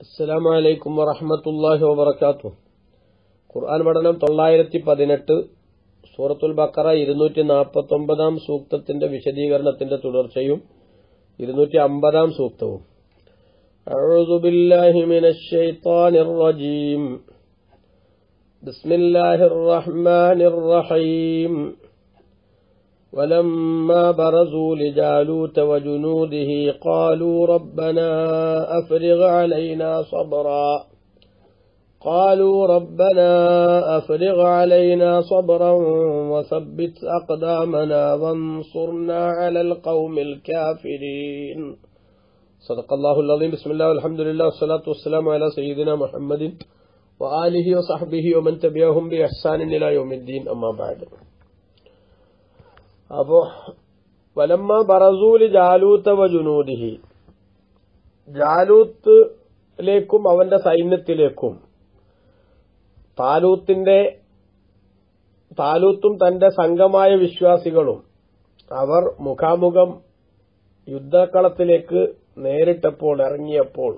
അസ്സലാമു അലൈക്കും വറഹ്മത്തുള്ളാഹി വബറകാതുഹു ഖുർആൻ പഠനം തൊള്ളായിരത്തി പതിനെട്ട് സൂറത്തുൽ ബക്കറ ഇരുന്നൂറ്റി നാൽപ്പത്തി ഒമ്പതാം സൂക്തത്തിന്റെ വിശദീകരണത്തിന്റെ തുടർച്ചയും ഇരുന്നൂറ്റി അമ്പതാം സൂക്തവും أعوذ بالله من الشيطان الرجيم بسم الله الرحمن الرحيم ولما برزوا لجالوت وجنوده قالوا ربنا أفرغ علينا صبرا قالوا ربنا أفرغ علينا صبرا وثبت أقدامنا وانصرنا على القوم الكافرين صدق الله العظيم بسم الله والحمد لله والصلاة والسلام على سيدنا محمد وآله وصحبه ومن تبعهم بإحسان إلى يوم الدين أما بعد അപ്പോ വലമ്മ ബറസൂല് ജാലൂത്ത വജുനൂദിഹി ജാലൂത്തിലേക്കും അവന്റെ സൈന്യത്തിലേക്കും താലൂത്തിന്റെ താലൂത്തും തന്റെ സംഘമായ വിശ്വാസികളും അവർ മുഖാമുഖം യുദ്ധക്കളത്തിലേക്ക് നേരിട്ടപ്പോൾ ഇറങ്ങിയപ്പോൾ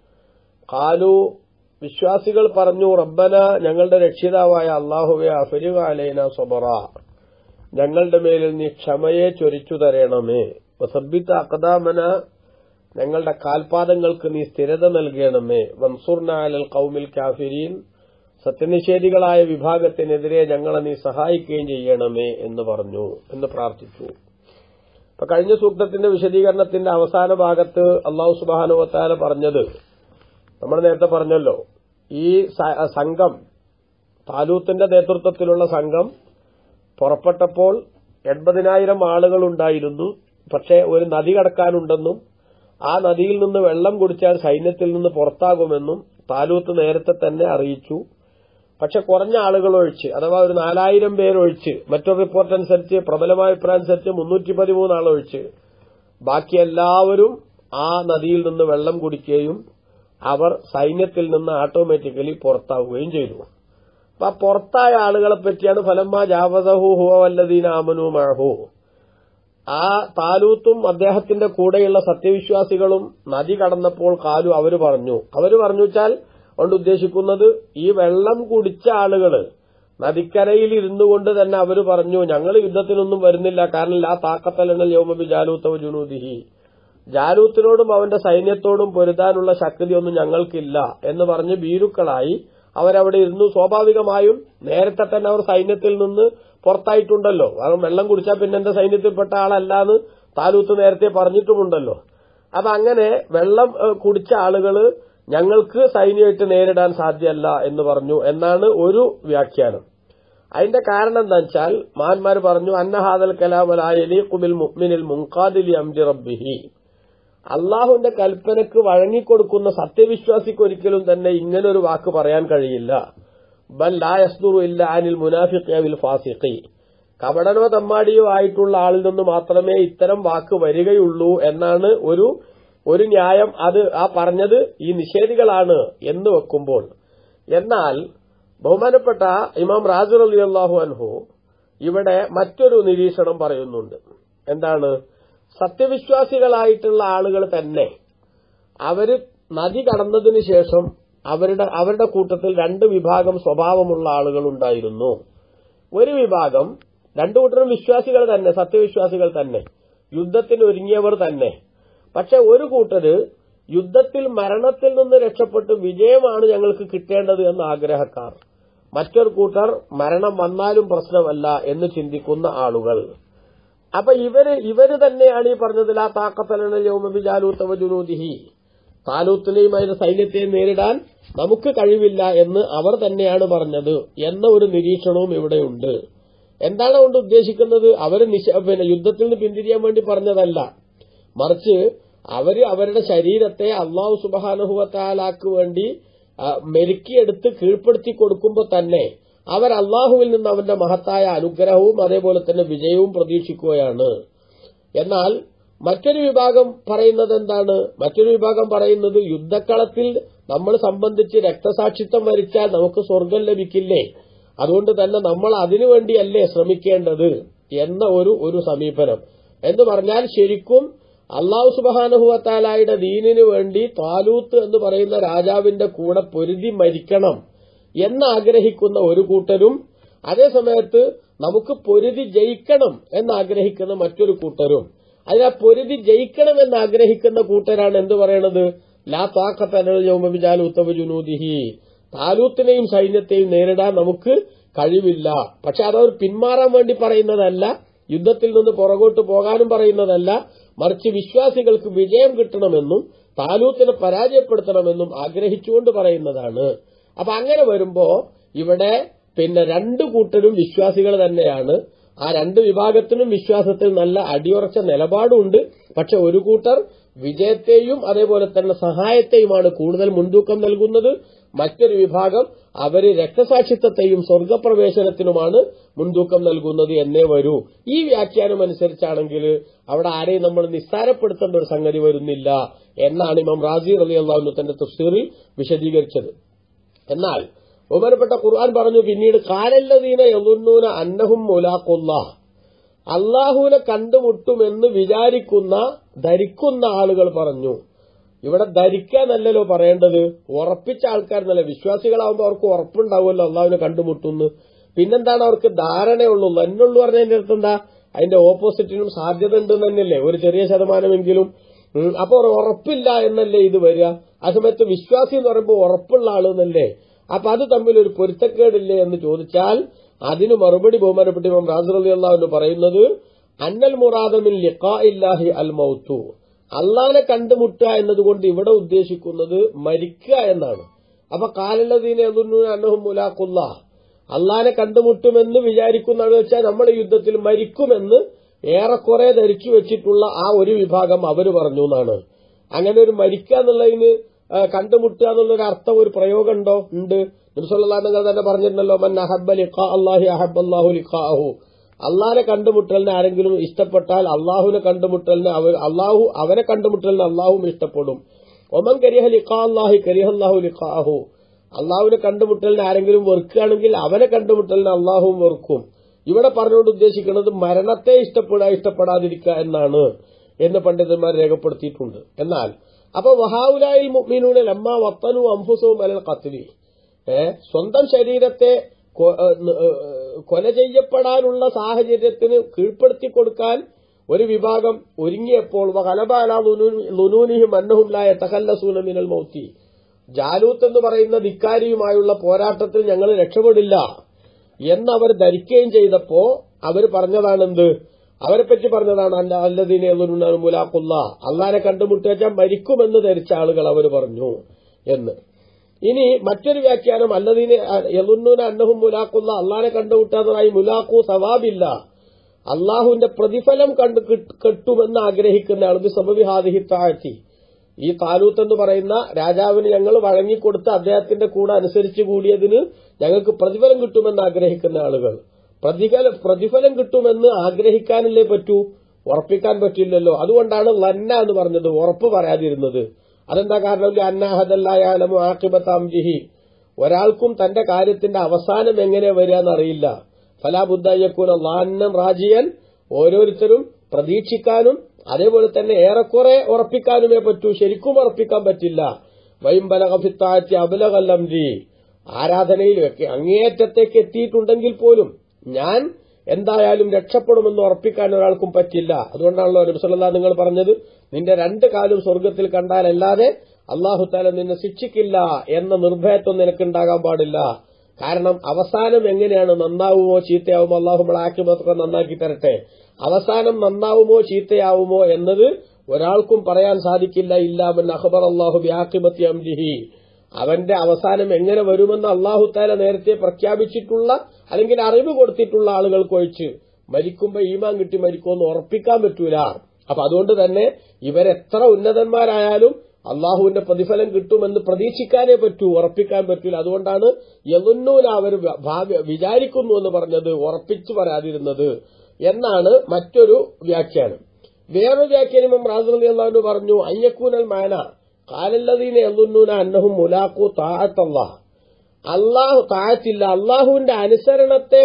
കാലു വിശ്വാസികൾ പറഞ്ഞു റബ്ബന ഞങ്ങളുടെ രക്ഷിതാവായ അള്ളാഹുവെ അഫരുക അലൈന സൊബറ ഞങ്ങളുടെ മേലിൽ നീ ക്ഷമയെ ചൊരിച്ചു തരണമേ വസബിത്ത അക്കദാമന ഞങ്ങളുടെ കാൽപാദങ്ങൾക്ക് നീ സ്ഥിരത നൽകണമേ വൻസുർന അലൽ കൗമിൽ കാഫിരീൻ സത്യനിഷേധികളായ വിഭാഗത്തിനെതിരെ ഞങ്ങളെ നീ സഹായിക്കുകയും ചെയ്യണമേ എന്ന് പറഞ്ഞു എന്ന് പ്രാർത്ഥിച്ചു ഇപ്പൊ കഴിഞ്ഞ സൂക്തത്തിന്റെ വിശദീകരണത്തിന്റെ അവസാന ഭാഗത്ത് അള്ളാഹു സുബാനുവത്താല പറഞ്ഞത് നമ്മൾ നേരത്തെ പറഞ്ഞല്ലോ ഈ സംഘം താലൂത്തിന്റെ നേതൃത്വത്തിലുള്ള സംഘം പുറപ്പെട്ടപ്പോൾ എൺപതിനായിരം ആളുകൾ ഉണ്ടായിരുന്നു പക്ഷേ ഒരു നദി കടക്കാനുണ്ടെന്നും ആ നദിയിൽ നിന്ന് വെള്ളം കുടിച്ചാൽ സൈന്യത്തിൽ നിന്ന് പുറത്താകുമെന്നും താലൂത്ത് നേരത്തെ തന്നെ അറിയിച്ചു പക്ഷെ കുറഞ്ഞ ആളുകൾ ഒഴിച്ച് അഥവാ ഒരു നാലായിരം പേരൊഴിച്ച് മറ്റൊരു റിപ്പോർട്ട് അനുസരിച്ച് പ്രബലമായ അഭിപ്രായം അനുസരിച്ച് മുന്നൂറ്റി പതിമൂന്ന് ആളൊഴിച്ച് ബാക്കി എല്ലാവരും ആ നദിയിൽ നിന്ന് വെള്ളം കുടിക്കുകയും അവർ സൈന്യത്തിൽ നിന്ന് ഓട്ടോമാറ്റിക്കലി പുറത്താവുകയും ചെയ്തു അപ്പൊ ആ പുറത്തായ ആളുകളെ പറ്റിയാണ് ഫലമ്മ ജാവദഹു ഹുവല്ലദീന ആമനു മഴഹു ആ താലൂത്തും അദ്ദേഹത്തിന്റെ കൂടെയുള്ള സത്യവിശ്വാസികളും നദി കടന്നപ്പോൾ കാലു അവര് പറഞ്ഞു അവര് പറഞ്ഞു വെച്ചാൽ കൊണ്ട് ഉദ്ദേശിക്കുന്നത് ഈ വെള്ളം കുടിച്ച ആളുകള് നദിക്കരയിൽ ഇരുന്നു കൊണ്ട് തന്നെ അവര് പറഞ്ഞു ഞങ്ങൾ യുദ്ധത്തിനൊന്നും വരുന്നില്ല കാരണം ലാ താക്കത്തലണൽ യോമബി ജാലൂത്തവ ജുനൂദിഹി ജാലൂത്തിനോടും അവന്റെ സൈന്യത്തോടും പൊരുതാനുള്ള ശക്തിയൊന്നും ഞങ്ങൾക്കില്ല എന്ന് പറഞ്ഞ് ഭീരുക്കളായി അവരവിടെ ഇരുന്നു സ്വാഭാവികമായും നേരത്തെ തന്നെ അവർ സൈന്യത്തിൽ നിന്ന് പുറത്തായിട്ടുണ്ടല്ലോ കാരണം വെള്ളം കുടിച്ചാൽ പിന്നെ എന്റെ സൈന്യത്തിൽപ്പെട്ട ആളല്ലാന്ന് താലൂത്ത് നേരത്തെ പറഞ്ഞിട്ടുമുണ്ടല്ലോ അപ്പൊ അങ്ങനെ വെള്ളം കുടിച്ച ആളുകള് ഞങ്ങൾക്ക് സൈന്യമായിട്ട് നേരിടാൻ സാധ്യമല്ല എന്ന് പറഞ്ഞു എന്നാണ് ഒരു വ്യാഖ്യാനം അതിന്റെ കാരണം എന്താ വെച്ചാൽ മഹാന്മാർ പറഞ്ഞു അന്നഹാദൽ കലാമലായലി കുബിൽ മുഹ്മിനിൽ മുൻകാദിലി അംജി റബ്ബിഹി അള്ളാഹുവിന്റെ കൽപ്പനക്ക് വഴങ്ങിക്കൊടുക്കുന്ന സത്യവിശ്വാസിക്ക് ഒരിക്കലും തന്നെ ഇങ്ങനൊരു വാക്ക് പറയാൻ കഴിയില്ല ബൽ ലായസ്ദുറു ഇല്ല അനിൽ മുനാഫിഖിൽ ഫാസിഖി കപടനോ തമ്മാടിയോ ആയിട്ടുള്ള ആളിൽ നിന്ന് മാത്രമേ ഇത്തരം വാക്ക് വരികയുള്ളൂ എന്നാണ് ഒരു ഒരു ന്യായം അത് ആ പറഞ്ഞത് ഈ നിഷേധികളാണ് എന്ന് വെക്കുമ്പോൾ എന്നാൽ ബഹുമാനപ്പെട്ട ഇമാം റാജുർ അലി അള്ളാഹു അൻഹു ഇവിടെ മറ്റൊരു നിരീക്ഷണം പറയുന്നുണ്ട് എന്താണ് സത്യവിശ്വാസികളായിട്ടുള്ള ആളുകൾ തന്നെ അവര് നദി കടന്നതിന് ശേഷം അവരുടെ അവരുടെ കൂട്ടത്തിൽ രണ്ട് വിഭാഗം സ്വഭാവമുള്ള ആളുകൾ ഉണ്ടായിരുന്നു ഒരു വിഭാഗം രണ്ടു കൂട്ടരും വിശ്വാസികൾ തന്നെ സത്യവിശ്വാസികൾ തന്നെ യുദ്ധത്തിന് ഒരുങ്ങിയവർ തന്നെ പക്ഷെ ഒരു കൂട്ടര് യുദ്ധത്തിൽ മരണത്തിൽ നിന്ന് രക്ഷപ്പെട്ട് വിജയമാണ് ഞങ്ങൾക്ക് കിട്ടേണ്ടത് എന്ന ആഗ്രഹക്കാർ മറ്റൊരു കൂട്ടർ മരണം വന്നാലും പ്രശ്നമല്ല എന്ന് ചിന്തിക്കുന്ന ആളുകൾ അപ്പൊ ഇവര് ഇവര് തന്നെയാണ് ഈ പറഞ്ഞതിൽ ആ താക്കത്തലണ യൗമബി ജാലൂത്തവ ജുനൂദിഹി താലൂത്തിനെയും അതിന്റെ സൈന്യത്തെയും നേരിടാൻ നമുക്ക് കഴിവില്ല എന്ന് അവർ തന്നെയാണ് പറഞ്ഞത് എന്ന ഒരു നിരീക്ഷണവും ഇവിടെയുണ്ട് എന്താണ് കൊണ്ട് ഉദ്ദേശിക്കുന്നത് അവര് പിന്നെ യുദ്ധത്തിൽ നിന്ന് പിന്തിരിയാൻ വേണ്ടി പറഞ്ഞതല്ല മറിച്ച് അവര് അവരുടെ ശരീരത്തെ അള്ളാഹു സുബാനുഹുവത്താലാക്ക് വേണ്ടി മെരുക്കിയെടുത്ത് കീഴ്പ്പെടുത്തി കൊടുക്കുമ്പോൾ തന്നെ അവർ അള്ളാഹുവിൽ നിന്ന് അവന്റെ മഹത്തായ അനുഗ്രഹവും അതേപോലെ തന്നെ വിജയവും പ്രതീക്ഷിക്കുകയാണ് എന്നാൽ മറ്റൊരു വിഭാഗം പറയുന്നത് എന്താണ് മറ്റൊരു വിഭാഗം പറയുന്നത് യുദ്ധക്കളത്തിൽ നമ്മൾ സംബന്ധിച്ച് രക്തസാക്ഷിത്വം വരിച്ചാൽ നമുക്ക് സ്വർഗം ലഭിക്കില്ലേ അതുകൊണ്ട് തന്നെ നമ്മൾ അതിനുവേണ്ടിയല്ലേ ശ്രമിക്കേണ്ടത് എന്ന ഒരു ഒരു സമീപനം എന്ന് പറഞ്ഞാൽ ശരിക്കും അള്ളാഹു സുബാനുഹുവത്താലായുടെ ദീനിനു വേണ്ടി താലൂത്ത് എന്ന് പറയുന്ന രാജാവിന്റെ കൂടെ പൊരുതി മരിക്കണം എന്നാഗ്രഹിക്കുന്ന ഒരു കൂട്ടരും അതേസമയത്ത് നമുക്ക് പൊരുതി ജയിക്കണം എന്നാഗ്രഹിക്കുന്ന മറ്റൊരു കൂട്ടരും അതിൽ ആ പൊരുതി ജയിക്കണം എന്ന് ആഗ്രഹിക്കുന്ന കൂട്ടരാണ് എന്ത് പറയണത് ലാ താക്കത്തനൂത്തവജുനൂദിഹി താലൂത്തിനെയും സൈന്യത്തെയും നേരിടാൻ നമുക്ക് കഴിവില്ല പക്ഷെ അതവർ പിന്മാറാൻ വേണ്ടി പറയുന്നതല്ല യുദ്ധത്തിൽ നിന്ന് പുറകോട്ട് പോകാനും പറയുന്നതല്ല മറിച്ച് വിശ്വാസികൾക്ക് വിജയം കിട്ടണമെന്നും താലൂത്തിനെ പരാജയപ്പെടുത്തണമെന്നും ആഗ്രഹിച്ചുകൊണ്ട് പറയുന്നതാണ് അപ്പൊ അങ്ങനെ വരുമ്പോ ഇവിടെ പിന്നെ രണ്ടു കൂട്ടരും വിശ്വാസികൾ തന്നെയാണ് ആ രണ്ട് വിഭാഗത്തിനും വിശ്വാസത്തിൽ നല്ല അടിയുറച്ച നിലപാടുണ്ട് പക്ഷെ ഒരു കൂട്ടർ വിജയത്തെയും അതേപോലെ തന്നെ സഹായത്തെയുമാണ് കൂടുതൽ മുൻതൂക്കം നൽകുന്നത് മറ്റൊരു വിഭാഗം അവര് രക്തസാക്ഷിത്വത്തെയും സ്വർഗപ്രവേശനത്തിനുമാണ് മുൻതൂക്കം നൽകുന്നത് എന്നേ വരൂ ഈ വ്യാഖ്യാനം അനുസരിച്ചാണെങ്കിൽ അവിടെ ആരെയും നമ്മൾ നിസ്സാരപ്പെടുത്തേണ്ട ഒരു സംഗതി വരുന്നില്ല എന്നാണ് ഇമാം റാസി അലി അള്ളാഹു തന്റെ തഫ്സീറിൽ വിശദീകരിച്ചത് എന്നാൽ ബഹുമാനപ്പെട്ട ഖുർആൻ പറഞ്ഞു പിന്നീട് കാലല്ലതീന യതുന്നൂന അന്നഹും മുലാഖുല്ല അള്ളാഹുവിനെ കണ്ടുമുട്ടുമെന്ന് വിചാരിക്കുന്ന ധരിക്കുന്ന ആളുകൾ പറഞ്ഞു ഇവിടെ ധരിക്കാന്നല്ലല്ലോ പറയേണ്ടത് ഉറപ്പിച്ച ആൾക്കാരെന്നല്ല വിശ്വാസികളാവുമ്പോൾ അവർക്ക് ഉറപ്പുണ്ടാവുമല്ലോ അള്ളാഹുവിനെ കണ്ടുമുട്ടുന്നു പിന്നെന്താണ് അവർക്ക് ധാരണയുള്ളൂ എന്നുള്ളൂ പറഞ്ഞതിന്റെ അടുത്ത് എന്താ അതിന്റെ ഓപ്പോസിറ്റിനും സാധ്യത ഉണ്ട് തന്നെയല്ലേ ഒരു ചെറിയ ശതമാനമെങ്കിലും ഉം, അപ്പൊ ഒരു ഉറപ്പില്ല എന്നല്ലേ ഇത് വരിക ആ സമയത്ത് വിശ്വാസി എന്ന് പറയുമ്പോൾ ഉറപ്പുള്ള ആളെന്നല്ലേ അപ്പൊ അത് തമ്മിൽ ഒരു പൊരുത്തക്കേടില്ലേ എന്ന് ചോദിച്ചാൽ അതിന് മറുപടി ബഹുമാനപ്പെട്ട ഇമാം റാസർ അലി അള്ളാഹു പറയുന്നത് അന്നൽ മുറാദമിൻ ലിഖാ ഇല്ലാഹി അൽ മൗത്തു അള്ളാനെ കണ്ടുമുട്ടുക എന്നതുകൊണ്ട് ഇവിടെ ഉദ്ദേശിക്കുന്നത് മരിക്കുക എന്നാണ് അപ്പൊ കാലല്ലതീനെ അന്നഹും മുലാഖുല്ല അള്ളാനെ കണ്ടുമുട്ടുമെന്ന് വിചാരിക്കുന്നതെന്ന് വെച്ചാൽ നമ്മൾ ഈ യുദ്ധത്തിൽ മരിക്കുമെന്ന് ഏറെക്കുറെ ധരിച്ചു വെച്ചിട്ടുള്ള ആ ഒരു വിഭാഗം അവര് പറഞ്ഞു എന്നാണ് അങ്ങനെ ഒരു മരിക്കുക എന്നുള്ളതിന് ആ, കണ്ടുമുട്ടുക എന്നുള്ളൊരു അർത്ഥം ഒരു പ്രയോഗം ഉണ്ടോ ഉണ്ട് നിർസല്ലാ നിങ്ങൾ തന്നെ പറഞ്ഞിട്ടുണ്ടല്ലോ മൻ അഹബ്ബ ലിഖാ അള്ളാഹി അഹബ് അള്ളാഹു ലിഖാഹു അള്ളാഹിനെ കണ്ടുമുട്ടലിന് ആരെങ്കിലും ഇഷ്ടപ്പെട്ടാൽ അള്ളാഹുവിനെ കണ്ടുമുട്ടലിന് അവർ അള്ളാഹു അവനെ കണ്ടുമുട്ടലിന് അള്ളാഹുവും ഇഷ്ടപ്പെടും ഒമൻ കരിഹ ലിഖാ അള്ളാഹി കരിഹ അള്ളാഹു ലിഖാഹു അള്ളാഹുവിനെ കണ്ടുമുട്ടലിന് ആരെങ്കിലും വെറുക്കുകയാണെങ്കിൽ അവനെ കണ്ടുമുട്ടലിന് അള്ളാഹുവും വെറുക്കും ഇവിടെ പറഞ്ഞുകൊണ്ട് ഉദ്ദേശിക്കുന്നത് മരണത്തെ ഇഷ്ടപ്പെടുക ഇഷ്ടപ്പെടാതിരിക്കുക എന്നാണ് എന്ന് പണ്ഡിതന്മാർ രേഖപ്പെടുത്തിയിട്ടുണ്ട് എന്നാൽ അപ്പൊ വഹാവുലായിൽ മുഅ്മിനൂന ലമ്മ വത്തനു അംഫുസവും അലൽ ഖത്ലി ഏ സ്വന്തം ശരീരത്തെ കൊ- ഏ, ഏ, കൊല ചെയ്യപ്പെടാനുള്ള സാഹചര്യത്തിന് കീഴ്പ്പെടുത്തി കൊടുക്കാൻ ഒരു വിഭാഗം ഒരുങ്ങിയപ്പോൾ വകലബാല ലുനൂനിഹിം അന്നഹും ലായ തഹല്ലസൂന മിനൽ മൗത്തി ജാലൂത്ത് എന്ന് പറയുന്ന ധിക്കാരിയുമായുള്ള പോരാട്ടത്തിൽ ഞങ്ങൾ രക്ഷപ്പെടില്ല എന്നവർ ധരിക്കുകയും ചെയ്തപ്പോ അവർ പറഞ്ഞതാണെന്ത് അവരെ പറ്റി പറഞ്ഞതാണ് അല്ല അല്ലദീനെ മുലാഖുല്ല അള്ളാനെ കണ്ടുമുട്ടിയാൽ മരിക്കുമെന്ന് ധരിച്ച ആളുകൾ അവർ പറഞ്ഞു എന്ന് ഇനി മറ്റൊരു വ്യാഖ്യാനം അല്ലദീനെ യലുന്നൂന അന്നഹും മുലാഖുല്ല അള്ളാനെ കണ്ടുമുട്ടാത്തതായി മുലാഖു സവാബില്ല അള്ളാഹുവിന്റെ പ്രതിഫലം കണ്ടു കിട്ട്- കിട്ടുമെന്ന് ആഗ്രഹിക്കുന്ന ആൾക്ക് സബബി ഹാദിഹി താഴ്ത്തി ഈ താലൂത്ത് എന്ന് പറയുന്ന രാജാവിന് ഞങ്ങൾ വഴങ്ങിക്കൊടുത്ത് അദ്ദേഹത്തിന്റെ കൂടെ അനുസരിച്ച് കൂടിയതിന് ഞങ്ങൾക്ക് പ്രതിഫലം കിട്ടുമെന്ന് ആഗ്രഹിക്കുന്ന ആളുകൾ പ്രതിഫല പ്രതിഫലം കിട്ടുമെന്ന് ആഗ്രഹിക്കാനല്ലേ പറ്റൂ ഉറപ്പിക്കാൻ പറ്റില്ലല്ലോ അതുകൊണ്ടാണ് ലന്ന എന്ന് പറഞ്ഞത് ഉറപ്പ് പറയാതിരുന്നത് അതെന്താ കാരണം അന്നാഹദല്ലായാലമു ആക്കിബത്താംജിഹി ഒരാൾക്കും തന്റെ കാര്യത്തിന്റെ അവസാനം എങ്ങനെ വരിക എന്നറിയില്ല ഫലാബുദ്ദയ്യക്കൂന ലാന്നം റാജിയൻ ഓരോരുത്തരും പ്രതീക്ഷിക്കാനും അതേപോലെ തന്നെ ഏറെക്കുറെ ഉറപ്പിക്കാനുമേ പറ്റൂ ശരിക്കും ഉറപ്പിക്കാൻ പറ്റില്ല വൈംബലകഫിത്താഴ്ച അബുലകല്ലംജി ആരാധനയിൽ ഒക്കെ അങ്ങേയറ്റത്തേക്ക് എത്തിയിട്ടുണ്ടെങ്കിൽ പോലും ഞാൻ എന്തായാലും രക്ഷപ്പെടുമെന്ന് ഉറപ്പിക്കാൻ ഒരാൾക്കും പറ്റില്ല അതുകൊണ്ടാണല്ലോ നബിസല്ലാ നിങ്ങൾ പറഞ്ഞത് നിന്റെ രണ്ട് കാലും സ്വർഗത്തിൽ കണ്ടാലല്ലാതെ അള്ളാഹു താല നിന്നെ ശിക്ഷിക്കില്ല എന്ന നിർഭയത്വം നിനക്കുണ്ടാകാൻ പാടില്ല കാരണം അവസാനം എങ്ങനെയാണ് നന്നാവുമോ ചീത്തയാവുമോ അള്ളാഹു നമ്മളെ ആക്കിമത്തൊക്കെ നന്നാക്കി തരട്ടെ അവസാനം നന്നാവുമോ ചീത്തയാവുമോ എന്നത് ഒരാൾക്കും പറയാൻ സാധിക്കില്ല ഇല്ലാമൻ അഖബർ അള്ളാഹു ബിആഖിബത്തി അംരിഹി അവന്റെ അവസാനം എങ്ങനെ വരുമെന്ന് അള്ളാഹു താല നേരത്തെ പ്രഖ്യാപിച്ചിട്ടുള്ള അല്ലെങ്കിൽ അറിവ് കൊടുത്തിട്ടുള്ള ആളുകൾക്ക് ഒഴിച്ച് മരിക്കുമ്പോ ഈമാൻ കിട്ടി മരിക്കുമെന്ന് ഉറപ്പിക്കാൻ പറ്റൂല അപ്പൊ അതുകൊണ്ട് തന്നെ ഇവരെത്ര ഉന്നതന്മാരായാലും അള്ളാഹുവിന്റെ പ്രതിഫലം കിട്ടുമെന്ന് പ്രതീക്ഷിക്കാനേ പറ്റൂ ഉറപ്പിക്കാൻ പറ്റൂല അതുകൊണ്ടാണ് യതുന്നൂല അവർ വിചാരിക്കുന്നു എന്ന് പറഞ്ഞത് ഉറപ്പിച്ചു പറയാതിരുന്നത് എന്നാണ് മറ്റൊരു വ്യാഖ്യാനം വേറൊരു വ്യാഖ്യാനം റാസി അള്ളാഹു പറഞ്ഞു അയ്യക്കൂനൽ മാന കാലല്ലതീനെ എന്നുന്നൂന അന്നഹും മുലാഖു താഴത്തല്ലാഹ് അള്ളാഹു താഴത്തില്ല അള്ളാഹുവിന്റെ അനുസരണത്തെ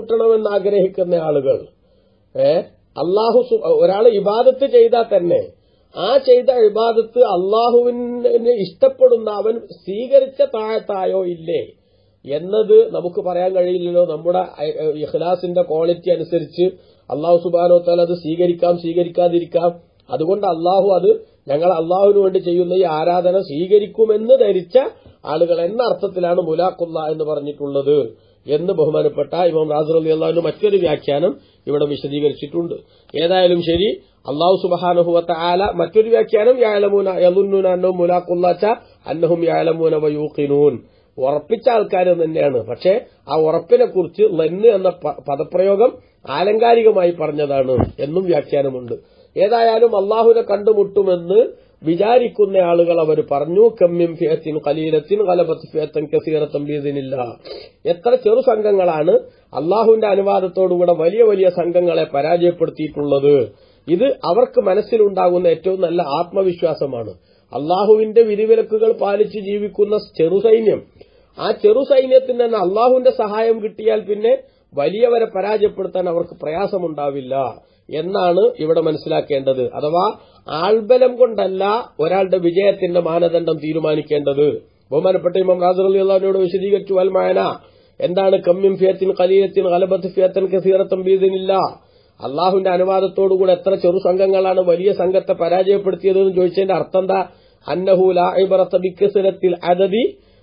കണ്ടുമുട്ടണമെന്ന് ആഗ്രഹിക്കുന്ന ആളുകൾ ഏ അള്ളാഹു ഒരാൾ ഇബാദത്ത് ചെയ്താൽ തന്നെ ആ ചെയ്ത ഇബാദത്ത് അള്ളാഹുവിന് ഇഷ്ടപ്പെടുന്ന അവൻ സ്വീകരിച്ച താഴത്തായോ ഇല്ലേ എന്നത് നമുക്ക് പറയാൻ കഴിയില്ലല്ലോ നമ്മുടെ അഹ്, അഹ്, ഇഖ്ലാസിന്റെ ക്വാളിറ്റി അനുസരിച്ച് അള്ളാഹു സുബാനോ താല അത് സ്വീകരിക്കാം സ്വീകരിക്കാതിരിക്കാം അതുകൊണ്ട് അള്ളാഹു അത് ഞങ്ങൾ അള്ളാഹുവിന് വേണ്ടി ചെയ്യുന്ന ഈ ആരാധന സ്വീകരിക്കുമെന്ന് ധരിച്ച ആളുകൾ എന്ന അർത്ഥത്തിലാണ് മുലാഖുല്ല എന്ന് പറഞ്ഞിട്ടുള്ളത് എന്ന് ബഹുമാനപ്പെട്ട ഇമാം റാസർ അലി അള്ളാഹുവിന് മറ്റൊരു വ്യാഖ്യാനം ഇവിടെ വിശദീകരിച്ചിട്ടുണ്ട് ഏതായാലും ശരി അള്ളാഹു സുബഹാനുഹുവത്ത ആല മറ്റൊരു വ്യാഖ്യാനം യാലമൂന യലുന്നൂന അന്നഹും മുലാഖുല്ലാച്ച അന്നഹും യാലമൂന വയൂഖിനൂൻ ഉറപ്പിച്ച ആൾക്കാർ തന്നെയാണ് പക്ഷേ ആ ഉറപ്പിനെ കുറിച്ച് ലന്ന് എന്ന പ- പദപ്രയോഗം ആലങ്കാരികമായി പറഞ്ഞതാണ് എന്നും വ്യാഖ്യാനമുണ്ട് ഏതായാലും അള്ളാഹുവിനെ കണ്ടുമുട്ടുമെന്ന് വിചാരിക്കുന്ന ആളുകൾ അവർ പറഞ്ഞു കമ്മിം ഫിയത്തിൻ കലീലത്തിൻ കലപത്ത് ഫിയത്തൻ കസീറത്തം ബീദിനില്ല എത്ര ചെറു സംഘങ്ങളാണ് അള്ളാഹുവിന്റെ അനുവാദത്തോടുകൂടെ വലിയ വലിയ സംഘങ്ങളെ പരാജയപ്പെടുത്തിയിട്ടുള്ളത് ഇത് അവർക്ക് മനസ്സിലുണ്ടാകുന്ന ഏറ്റവും നല്ല ആത്മവിശ്വാസമാണ് അള്ളാഹുവിന്റെ വിധിവിലക്കുകൾ പാലിച്ച് ജീവിക്കുന്ന ചെറുസൈന്യം ആ ചെറു സൈന്യത്തിന് തന്നെ അള്ളാഹുവിന്റെ സഹായം കിട്ടിയാൽ പിന്നെ വലിയവരെ പരാജയപ്പെടുത്താൻ അവർക്ക് പ്രയാസമുണ്ടാവില്ല എന്നാണ് ഇവിടെ മനസ്സിലാക്കേണ്ടത് അഥവാ ആൾബലം കൊണ്ടല്ല ഒരാളുടെ വിജയത്തിന്റെ മാനദണ്ഡം തീരുമാനിക്കേണ്ടത് ബഹുമാനപ്പെട്ട ഇമാം റാസർ അലി അള്ളാഹിനോട് വിശദീകരിച്ചു വൽമായന എന്താണ് കമ്മ്യം ഫിയത്തിൻ കലീയത്തിൻ കലബത്ത് ഫിയത്തൻ കസീറത്തം ബീദിനില്ല അള്ളാഹുവിന്റെ അനുവാദത്തോടുകൂടെ എത്ര ചെറു സംഘങ്ങളാണ് വലിയ സംഘത്തെ പരാജയപ്പെടുത്തിയതെന്ന് ചോദിച്ചതിന്റെ അർത്ഥം എന്താ അന്നഹൂല ബിക്കസരത്തിൽ അതതി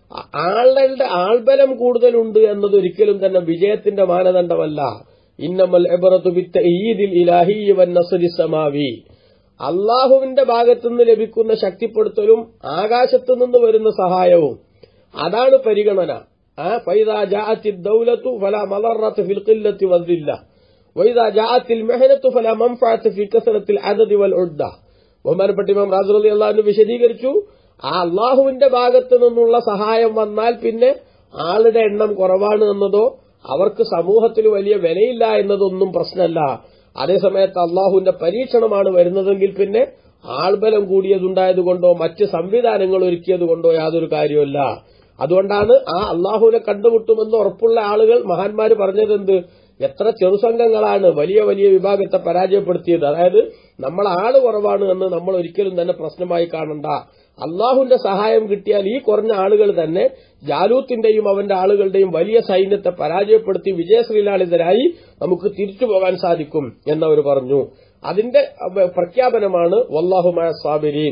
ആളുടെ ആൾബലം കൂടുതലുണ്ട് എന്നത് ഒരിക്കലും തന്നെ വിജയത്തിന്റെ മാനദണ്ഡമല്ല ഇന്നമൽ എബറത്തു ബിത്ത ഈദിൽ ഇലാഹി വൻ നസ്രി സമാവി അള്ളാഹുവിന്റെ ഭാഗത്തുനിന്ന് ലഭിക്കുന്ന ശക്തിപ്പെടുത്തലും ആകാശത്തു നിന്ന് വരുന്ന സഹായവും അതാണ് പരിഗണന ആ ഫൈദാ ജാഅത്തി ദൗലത്തു ഫലാ മദറത്ത് ഫിൽ ഖില്ലത്തി വദ്ദില്ല വൈദാ ജാഅത്തിൽ മെഹനത്തു ഫലാ മൻഫഅത്ത് ഫി കസറത്തിൽ അദദി വൽ ഉദ്ദ ബഹുമാനപ്പെട്ട ഇമാം റാസർ അലി അള്ളാഹു വിശദീകരിച്ചു ആ അള്ളാഹുവിന്റെ ഭാഗത്ത് നിന്നുള്ള സഹായം വന്നാൽ പിന്നെ ആളുടെ എണ്ണം കുറവാണ് എന്നതോ അവർക്ക് സമൂഹത്തിൽ വലിയ വിലയില്ല എന്നതൊന്നും പ്രശ്നമല്ല അതേസമയത്ത് അള്ളാഹുവിന്റെ പരീക്ഷണമാണ് വരുന്നതെങ്കിൽ പിന്നെ ആൾബലം കൂടിയതുണ്ടായതുകൊണ്ടോ മറ്റ് സംവിധാനങ്ങൾ ഒരുക്കിയതുകൊണ്ടോ യാതൊരു കാര്യമല്ല അതുകൊണ്ടാണ് ആ അള്ളാഹുവിനെ കണ്ടുമുട്ടുമെന്ന് ഉറപ്പുള്ള ആളുകൾ മഹാന്മാര് പറഞ്ഞതെന്ത് എത്ര ചെറുസംഘങ്ങളാണ് വലിയ വലിയ വിഭാഗത്തെ പരാജയപ്പെടുത്തിയത് അതായത് നമ്മൾ ആള് കുറവാണ് എന്ന് നമ്മൾ ഒരിക്കലും തന്നെ പ്രശ്നമായി കാണണ്ട അള്ളാഹുവിന്റെ സഹായം കിട്ടിയാൽ ഈ കുറഞ്ഞ ആളുകൾ തന്നെ ജാലൂത്തിന്റെയും അവന്റെ ആളുകളുടെയും വലിയ സൈന്യത്തെ പരാജയപ്പെടുത്തി വിജയശ്രീലാളിതരായി നമുക്ക് തിരിച്ചു പോകാൻ സാധിക്കും എന്നവർ പറഞ്ഞു അതിന്റെ അഹ്, പ്രഖ്യാപനമാണ് വല്ലാഹുമായ സ്വാബിരീൻ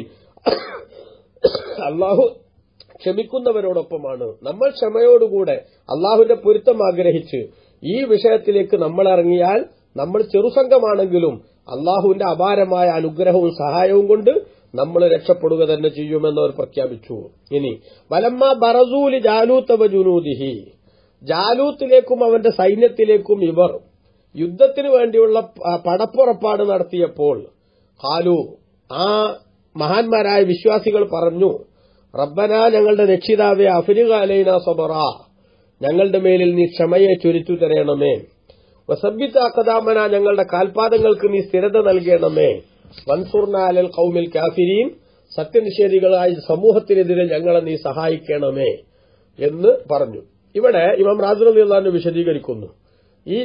അള്ളാഹു ക്ഷമിക്കുന്നവരോടൊപ്പമാണ് നമ്മൾ ക്ഷമയോടുകൂടെ അള്ളാഹുവിന്റെ പൊരുത്തം ആഗ്രഹിച്ച് ഈ വിഷയത്തിലേക്ക് നമ്മൾ ഇറങ്ങിയാൽ നമ്മൾ ചെറുസംഘമാണെങ്കിലും അള്ളാഹുവിന്റെ അപാരമായ അനുഗ്രഹവും സഹായവും കൊണ്ട് നമ്മൾ രക്ഷപ്പെടുക തന്നെ ചെയ്യുമെന്ന് അവർ പ്രഖ്യാപിച്ചു ഇനി വലമ്മ ബറസൂലി ജാലൂത്തവ ജുനൂദിഹി ജാലൂത്തിലേക്കും അവന്റെ സൈന്യത്തിലേക്കും ഇവർ യുദ്ധത്തിനു വേണ്ടിയുള്ള പ- പടപ്പുറപ്പാട് നടത്തിയപ്പോൾ ഖാലു ആ മഹാന്മാരായ വിശ്വാസികൾ പറഞ്ഞു റബ്ബന ഞങ്ങളുടെ രക്ഷിതാവെ അഫരിക അലൈന സബറ ഞങ്ങളുടെ മേലിൽ നീ ക്ഷമയെ ചൊരിച്ചു തരയണമേ വസബിത്ത് അക്കദാമന ഞങ്ങളുടെ കാൽപാദങ്ങൾക്ക് നീ സ്ഥിരത നൽകണമേ വൻസുർന അലൽ കൗമിൽ കാഫിരീൻ സത്യനിഷേധികളായ സമൂഹത്തിനെതിരെ ഞങ്ങളെ നീ സഹായിക്കണമേ എന്ന് പറഞ്ഞു ഇവിടെ ഇമാം റാജു അലി അള്ളഹാന് വിശദീകരിക്കുന്നു ഈ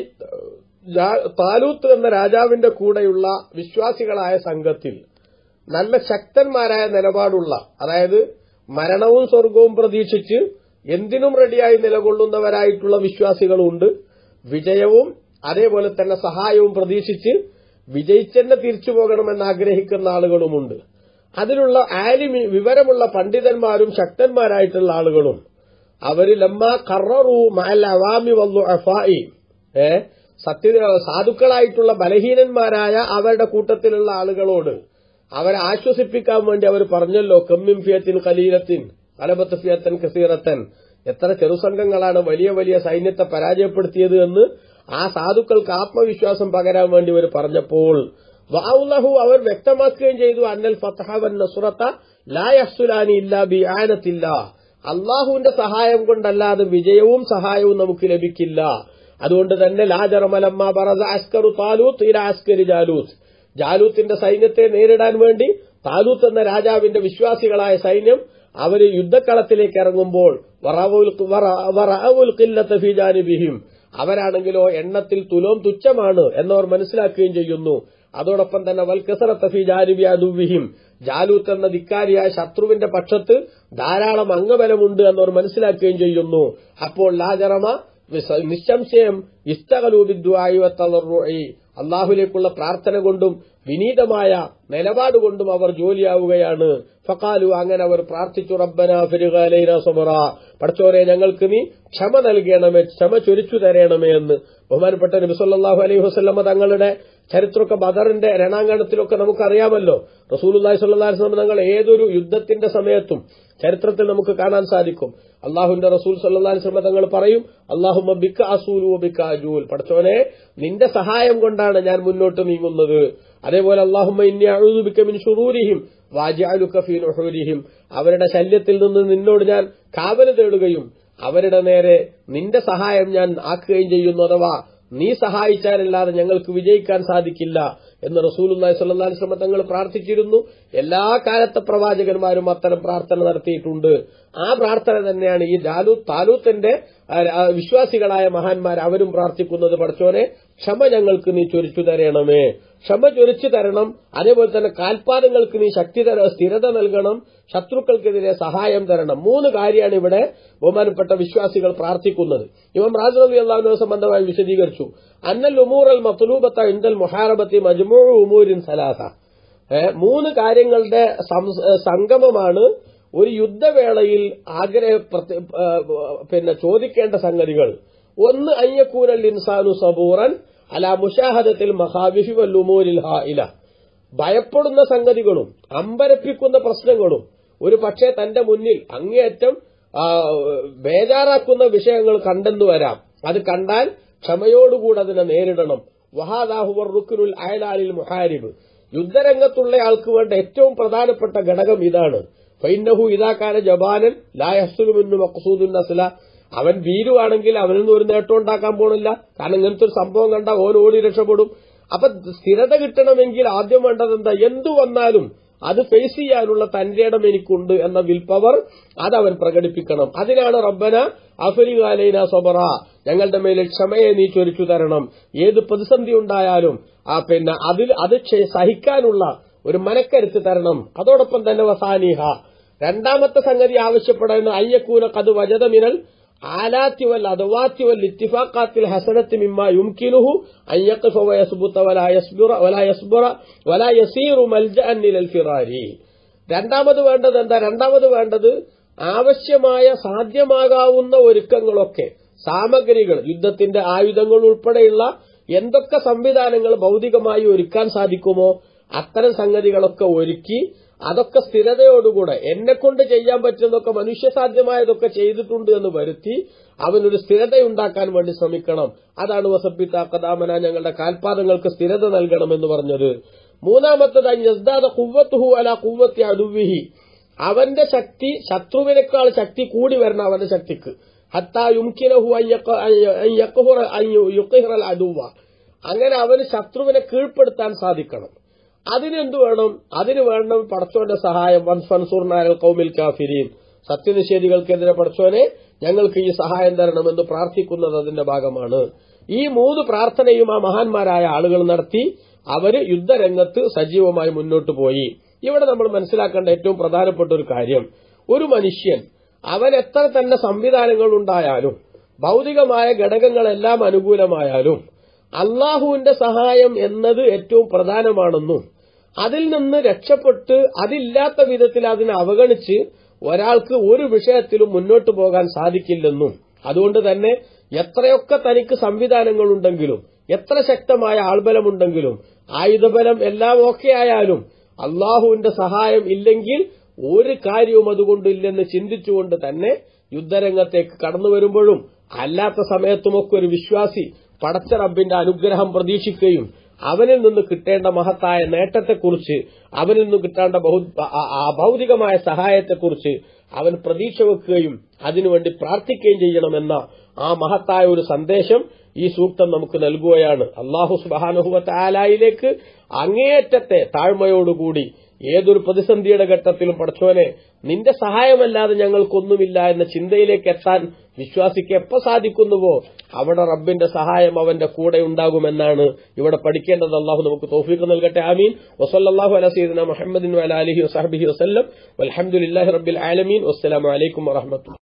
ജാ- താലൂത്ത് എന്ന രാജാവിന്റെ കൂടെയുള്ള വിശ്വാസികളായ സംഘത്തിൽ നല്ല ശക്തന്മാരായ നിലപാടുള്ള അതായത് മരണവും സ്വർഗവും പ്രതീക്ഷിച്ച് എന്തിനും റെഡിയായി നിലകൊള്ളുന്നവരായിട്ടുള്ള വിശ്വാസികളുണ്ട് വിജയവും അതേപോലെ തന്നെ സഹായവും പ്രതീക്ഷിച്ച് വിജയിച്ചെന്നെ തിരിച്ചു പോകണമെന്ന് ആഗ്രഹിക്കുന്ന ആളുകളുമുണ്ട് അതിലുള്ള ആലിമി വിവരമുള്ള പണ്ഡിതന്മാരും ശക്തന്മാരായിട്ടുള്ള ആളുകളും അവര് ലമ്മ കററു മഅൽ അവാമി വന്നു അഫായി ഏ സത്യ സാധുക്കളായിട്ടുള്ള ബലഹീനന്മാരായ അവരുടെ കൂട്ടത്തിലുള്ള ആളുകളോട് അവരെ ആശ്വസിപ്പിക്കാൻ വേണ്ടി അവർ പറഞ്ഞല്ലോ കമ്മിം ഫിയത്തിൻ കലീലത്തിൻ അലബത്ത് ഫിയത്തൻ കസീറത്തൻ എത്ര ചെറുസംഘങ്ങളാണ് വലിയ വലിയ സൈന്യത്തെ പരാജയപ്പെടുത്തിയത് എന്ന് ആ സാധുക്കൾക്ക് ആത്മവിശ്വാസം പകരാൻ വേണ്ടി അവർ പറഞ്ഞപ്പോൾ വാവുലഹു അവർ വ്യക്തമാക്കുകയും ചെയ്തു അന്നൽ ഫത്തഹവൻ നസുറത്ത ലായഹ്സുലാനി ഇല്ല ബി ആനത്തില്ല അള്ളാഹുവിന്റെ സഹായം കൊണ്ടല്ലാതെ വിജയവും സഹായവും നമുക്ക് ലഭിക്കില്ല അതുകൊണ്ട് തന്നെ ലാജറമലമ്മ ബറസ അസ്കറു താലൂത്ത് ഇല അസ്കരി ജാലൂത്ത് ജാലൂത്തിന്റെ സൈന്യത്തെ നേരിടാൻ വേണ്ടി താലൂത്ത് എന്ന രാജാവിന്റെ വിശ്വാസികളായ സൈന്യം അവര് യുദ്ധക്കളത്തിലേക്ക് ഇറങ്ങുമ്പോൾ വറവുൽ- വറ- വറഅവുൽ ഖില്ലത്ത ഫീ ജാനിബിഹിം അവരാണെങ്കിലോ എണ്ണത്തിൽ തുലോം തുച്ഛമാണ് എന്നവർ മനസ്സിലാക്കുകയും ചെയ്യുന്നു അതോടൊപ്പം തന്നെ വൽക്കസറത്തഫി ജാനുബി അതുവിഹിം ജാലൂത്ത് എന്ന ധിക്കാരിയായ ശത്രുവിന്റെ പക്ഷത്ത് ധാരാളം അംഗബലമുണ്ട് എന്നവർ മനസ്സിലാക്കുകയും ചെയ്യുന്നു അപ്പോൾ ലാജറമ വിസ- നിസ്സംശയം ഇസ്തകലൂബിദ്വായി അള്ളാഹുലേക്കുള്ള പ്രാർത്ഥന കൊണ്ടും വിനീതമായ നിലപാട് കൊണ്ടും അവർ ജോലിയാവുകയാണ് ഫക്കാലു അങ്ങനെ അവർ പ്രാർത്ഥിച്ചു റബ്ബന ഫിരുകാലൈന സുമറ പടച്ചോരെ ഞങ്ങൾക്ക് നീ ക്ഷമ നൽകണമേ ക്ഷമ ചൊരിച്ചു തരണമേ എന്ന് ബഹുമാനപ്പെട്ട നബി സല്ലല്ലാഹു അലൈഹി വസല്ലമ തങ്ങളുടെ ചരിത്രമൊക്കെ ബദറിന്റെ രണാങ്കണത്തിലൊക്കെ നമുക്കറിയാമല്ലോ റസൂലുള്ളാഹി സ്വല്ലല്ലാഹു അലൈഹി വസല്ലം തങ്ങൾ ഏതൊരു യുദ്ധത്തിന്റെ സമയത്തും ചരിത്രത്തിൽ നമുക്ക് കാണാൻ സാധിക്കും അള്ളാഹുവിന്റെ റസൂൽ സല്ലല്ലാഹു അലൈഹി വസല്ലം തങ്ങൾ പറയും അള്ളാഹുമ്മ ബിക്ക അസൂലു ബിക്ക അജൂൽ പടച്ചോനെ നിന്റെ സഹായം കൊണ്ടാണ് ഞാൻ മുന്നോട്ട് നീങ്ങുന്നത് അതേപോലെ അള്ളാഹുമ്മ ഇന്നി അഊദു ബിക മിൻ ശുറൂരിഹിം വാജഅലുക ഫീ നുഹൂരിഹിം അവരുടെ ശല്യത്തിൽ നിന്ന് നിന്നോട് ഞാൻ കാവല് തേടുകയും അവരുടെ നേരെ നിന്റെ സഹായം ഞാൻ ആക്കുകയും ചെയ്യുന്നു അഥവാ നീ സഹായിച്ചാലല്ലാതെ ഞങ്ങൾക്ക് വിജയിക്കാൻ സാധിക്കില്ല എന്ന് റസൂലുള്ളാഹി സ്വല്ലല്ലാഹു അലൈഹി വസല്ലം തങ്ങൾ പ്രാർത്ഥിച്ചിരുന്നു എല്ലാ കാലത്തെ പ്രവാചകന്മാരും അത്തരം പ്രാർത്ഥന നടത്തിയിട്ടുണ്ട് ആ പ്രാർത്ഥന തന്നെയാണ് ഈ ജാലൂത്ത് താലൂത്തിന്റെ ആ, ആ, വിശ്വാസികളായ മഹാന്മാർ അവരും പ്രാർത്ഥിക്കുന്നത് പഠിച്ചോനെ ക്ഷമ ഞങ്ങൾക്ക് നീ ചൊരിച്ചു തരണമേ ക്ഷമ ചൊരിച്ചു തരണം അതേപോലെ തന്നെ കാൽപാദങ്ങൾക്ക് നീ ശക്തി തര സ്ഥിരത നൽകണം ശത്രുക്കൾക്കെതിരെ സഹായം തരണം മൂന്ന് കാര്യമാണ് ഇവിടെ ബഹുമാനപ്പെട്ട വിശ്വാസികൾ പ്രാർത്ഥിക്കുന്നത് ഇവം റാജു അലി അള്ളാഹുവിനെ സംബന്ധമായി വിശദീകരിച്ചു അന്നൽ ഉമൂറൽ മത്തുലൂബത്ത ഇന്ദൽ മുഹാറബത്തി മജ്മൂ ഉമൂരിൻ സലാസ ഏ, മൂന്ന് കാര്യങ്ങളുടെ സം- ഏ, സംഗമമാണ് ഒരു യുദ്ധവേളയിൽ ആഗ്രഹ പ്രത്യ- ഏ, പിന്നെ ചോദിക്കേണ്ട സംഗതികൾ ഒന്ന് അയ്യക്കൂനൽ ഇൻസാനു സബൂറൻ അല മുഷാഹദത്തിൽ മഹാവിഹി വല്ലുമൂരിൽ ഹായില ഭയപ്പെടുന്ന സംഗതികളും അമ്പരപ്പിക്കുന്ന പ്രശ്നങ്ങളും ഒരു പക്ഷേ തന്റെ മുന്നിൽ അങ്ങേയറ്റം ആ, ബേജാറാക്കുന്ന വിഷയങ്ങൾ കണ്ടെന്നു വരാം അത് കണ്ടാൽ ക്ഷമയോടുകൂടി അതിനെ നേരിടണം വഹാദാഹുവർ റുക്കുനുൽ അയലാലിൽ മുഹാരിബ് യുദ്ധരംഗത്തുള്ള ആൾക്ക് വേണ്ട ഏറ്റവും പ്രധാനപ്പെട്ട ഘടകം ഇതാണ് ഫൈനഹു ഇതാക്കാന ജബാനൻ ലായസ്സുലുമെന്നു മക്സൂദുൻ നസ്ല അവൻ ഭീരുവാണെങ്കിൽ അവനിൽ നിന്ന് ഒരു നേട്ടം ഉണ്ടാക്കാൻ പോണില്ല കാരണം ഇങ്ങനത്തെ ഒരു സംഭവം കണ്ട ഓൻ ഓടി രക്ഷപ്പെടും അപ്പൊ സ്ഥിരത കിട്ടണമെങ്കിൽ ആദ്യം വേണ്ടത് എന്താ എന്തു വന്നാലും അത് ഫേസ് ചെയ്യാനുള്ള തന്റെ ഇടം എനിക്കുണ്ട് എന്ന വിൽ പവർ അതവൻ പ്രകടിപ്പിക്കണം അതിനാണ് റബ്ബന അഫരികാലൈന സൊബറ ഞങ്ങളുടെ മേലിൽ ക്ഷമയെ നീ ചൊരിച്ചു തരണം ഏത് പ്രതിസന്ധി ഉണ്ടായാലും ആ പിന്നെ അതിൽ അത് ക്ഷ- സഹിക്കാനുള്ള ഒരു മനക്കരുത്ത് തരണം അതോടൊപ്പം തന്നെ വസാനിഹ രണ്ടാമത്തെ സംഗതി ആവശ്യപ്പെടുന്ന അയ്യക്കൂന കത് വജതമിനൽ ആലാത്തി വൽ അദവാത്തി വൽ ഇത്തിഫാഖാത്തിൽ ഹസനത്ത് മിമ്മ യുംകിനുഹു അൻ യഖഫ വയസ്ബുത വലാ യസ്ബിറ വലാ യസ്ബിറ വലാ യസീറു മൽജഅൻ ലിൽ ഫിറാരി രണ്ടാമത് വേണ്ടത് എന്താ രണ്ടാമത് വേണ്ടത് ആവശ്യമായ സാധ്യമാകാവുന്ന ഒരുക്കങ്ങളൊക്കെ സാമഗ്രികൾ യുദ്ധത്തിന്റെ ആയുധങ്ങൾ ഉൾപ്പെടെയുള്ള എന്തൊക്കെ സംവിധാനങ്ങൾ ഭൗതികമായി ഒരുക്കാൻ സാധിക്കുമോ അത്തരം സംഗതികളൊക്കെ ഒരുക്കി അതൊക്കെ സ്ഥിരതയോടുകൂടെ എന്നെ കൊണ്ട് ചെയ്യാൻ പറ്റുന്നതൊക്കെ മനുഷ്യസാധ്യമായതൊക്കെ ചെയ്തിട്ടുണ്ട് എന്ന് വരുത്തി അവനൊരു സ്ഥിരതയുണ്ടാക്കാൻ വേണ്ടി ശ്രമിക്കണം അതാണ് വസബിത്ത കദാമന ഞങ്ങളുടെ കാൽപാദങ്ങൾക്ക് സ്ഥിരത നൽകണമെന്ന് പറഞ്ഞത് മൂന്നാമത്തത് യസ്ദാദ കുവ്വത്തുഹു അല കുവ്വത്തി അടുവിഹി അവന്റെ ശക്തി ശത്രുവിനേക്കാൾ ശക്തി കൂടി വരണം അവന്റെ ശക്തിക്ക് ഹത്താ യുംകിനഹു അൻ യഖ- അൻ യഖ്ഹുറ അൻ യുഖിഹ്റൽ അദുവ അങ്ങനെ അവന് ശത്രുവിനെ കീഴ്പ്പെടുത്താൻ സാധിക്കണം അതിനെന്ത് വേണം അതിന് വേണം പടച്ചോന്റെ സഹായം വൻ ഫൻസൂർനാരൽ കൗമിൽ കാഫിരീൻ സത്യനിഷേധികൾക്കെതിരെ പടച്ചോനെ ഞങ്ങൾക്ക് ഈ സഹായം തരണമെന്ന് പ്രാർത്ഥിക്കുന്നത് അതിന്റെ ഭാഗമാണ് ഈ മൂന്ന് പ്രാർത്ഥനയും ആ മഹാന്മാരായ ആളുകൾ നടത്തി അവര് യുദ്ധരംഗത്ത് സജീവമായി മുന്നോട്ട് പോയി ഇവിടെ നമ്മൾ മനസ്സിലാക്കേണ്ട ഏറ്റവും പ്രധാനപ്പെട്ട ഒരു കാര്യം ഒരു മനുഷ്യൻ അവൻ എത്ര തന്നെ സംവിധാനങ്ങൾ ഉണ്ടായാലും ഭൗതികമായ ഘടകങ്ങളെല്ലാം അനുകൂലമായാലും അള്ളാഹുവിന്റെ സഹായം എന്നത് ഏറ്റവും പ്രധാനമാണെന്നും അതിൽ നിന്ന് രക്ഷപ്പെട്ട് അതില്ലാത്ത വിധത്തിൽ അതിനെ അവഗണിച്ച് ഒരാൾക്ക് ഒരു വിഷയത്തിലും മുന്നോട്ട് പോകാൻ സാധിക്കില്ലെന്നും അതുകൊണ്ട് തന്നെ എത്രയൊക്കെ തനിക്ക് സംവിധാനങ്ങളുണ്ടെങ്കിലും എത്ര ശക്തമായ ആൾബലമുണ്ടെങ്കിലും ആയുധബലം എല്ലാം ഓക്കെ ആയാലും അള്ളാഹുവിന്റെ സഹായം ഇല്ലെങ്കിൽ ഒരു കാര്യവും അതുകൊണ്ടില്ലെന്ന് ചിന്തിച്ചുകൊണ്ട് തന്നെ യുദ്ധരംഗത്തേക്ക് കടന്നു വരുമ്പോഴും അല്ലാത്ത സമയത്തുമൊക്കെ ഒരു വിശ്വാസി പടച്ച റബ്ബിന്റെ അനുഗ്രഹം പ്രതീക്ഷിക്കുകയും അവനിൽ നിന്ന് കിട്ടേണ്ട മഹത്തായ നേട്ടത്തെക്കുറിച്ച് അവനിൽ നിന്ന് കിട്ടേണ്ട ബഹു- ആ- ആ ഭൗതികമായ സഹായത്തെക്കുറിച്ച് അവൻ പ്രതീക്ഷ വെക്കുകയും അതിനുവേണ്ടി പ്രാർത്ഥിക്കുകയും ചെയ്യണമെന്ന ആ മഹത്തായ ഒരു സന്ദേശം ഈ സൂക്തം നമുക്ക് നൽകുകയാണ് അള്ളാഹു സുബാനുഹുവത്ത് ആലായിലേക്ക് അങ്ങേയറ്റത്തെ താഴ്മയോടുകൂടി ഏതൊരു പ്രതിസന്ധിയുടെ ഘട്ടത്തിലും പടച്ചോനെ നിന്റെ സഹായമല്ലാതെ ഞങ്ങൾക്കൊന്നുമില്ല എന്ന ചിന്തയിലേക്ക് എത്താൻ വിശ്വാസിക്ക് എപ്പോ സാധിക്കുന്നുവോ അവിടെ റബ്ബിന്റെ സഹായം അവന്റെ കൂടെ ഉണ്ടാകുമെന്നാണ് ഇവിടെ പഠിക്കേണ്ടത് അള്ളാഹു നമുക്ക് തോഫീക്ക് നൽകട്ടെ ആമീൻ വസല്ലാഹു അല സീദന മുഹമ്മദിൻ അല അലഹി വസഹബിഹി വസ്ലം അലഹമുല്ലാഹി റബ്ബിൽ ആലമീൻ വസ്സലാമലൈക്കും വറഹമത്തുള്ള